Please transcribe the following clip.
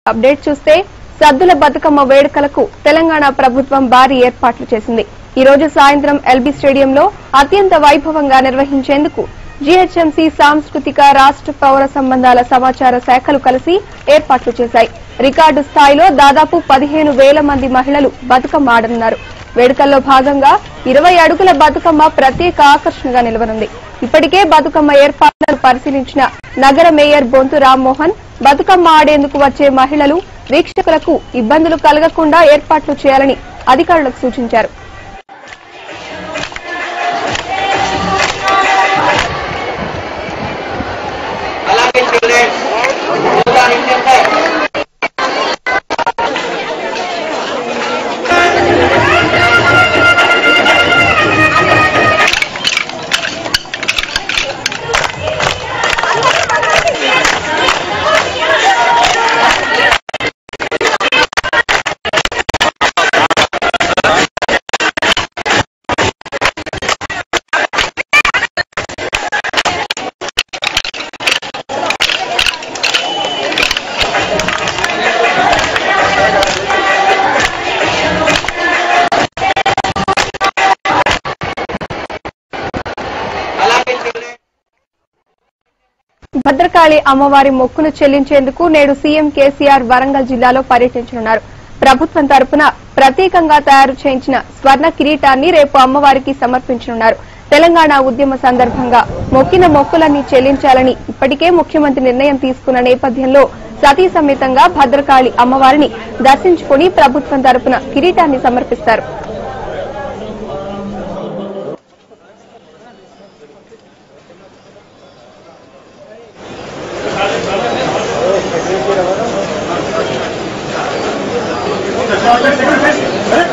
Update చూస్తే సద్దుల బతుకమ్మ వేడుకలకు తెలంగాణ ప్రభుత్వం భారీ ఏర్పాట్లు చేసింది ఈ రోజు సాయంత్రం ఎల్బీ స్టేడియంలో అత్యంత వైభవంగా నిర్వహించేందుకు జీహెచ్ఎంసీ సాంస్కృతిక రాష్ట్ర పౌర సంబంధాల సమాచార శాఖలు కలిసి ఏర్పాట్లు చేశాయి రికార్డు స్థాయిలో దాదాపు పదిహేను వేల మంది మహిళలు బతుకమ్మ ఆడనున్నారు వేడుకల్లో భాగంగా ఇరవై అడుగుల బతుకమ్మ ప్రత్యేక ఆకర్షణగా నిలవనుంది ఇప్పటికే బతుకమ్మ ఏర్పాట్లను పరిశీలించిన నగర మేయర్ బొంతు రామ్మోహన్ బతుకమ్మ ఆడేందుకు వచ్చే మహిళలు వీక్షకులకు ఇబ్బందులు కలగకుండా ఏర్పాట్లు చేయాలని అధికారులకు సూచించారు అలాగే స్టూడెంట్స్ యోగా నిమిషంపై అలాగే స్టూడెంట్స్ భద్రకాళి అమ్మవారి మొక్కును చెల్లించేందుకు నేడు సీఎం కేసీఆర్ వరంగల్ జిల్లాలో పర్యటించనున్నారు ప్రభుత్వం తరపున ప్రత్యేకంగా తయారు చేయించిన స్వర్ణ కిరీటాన్ని రేపు అమ్మవారికి సమర్పించనున్నారు తెలంగాణ ఉద్యమ సందర్భంగా మొక్కిన మొక్కులన్నీ చెల్లించాలని ఇప్పటికే ముఖ్యమంత్రి నిర్ణయం తీసుకున్న నేపథ్యంలో సతీ సమేతంగా భద్రకాళి అమ్మవారిని దర్శించుకుని ప్రభుత్వం తరపున కిరీటాన్ని సమర్పిస్తారు Hey!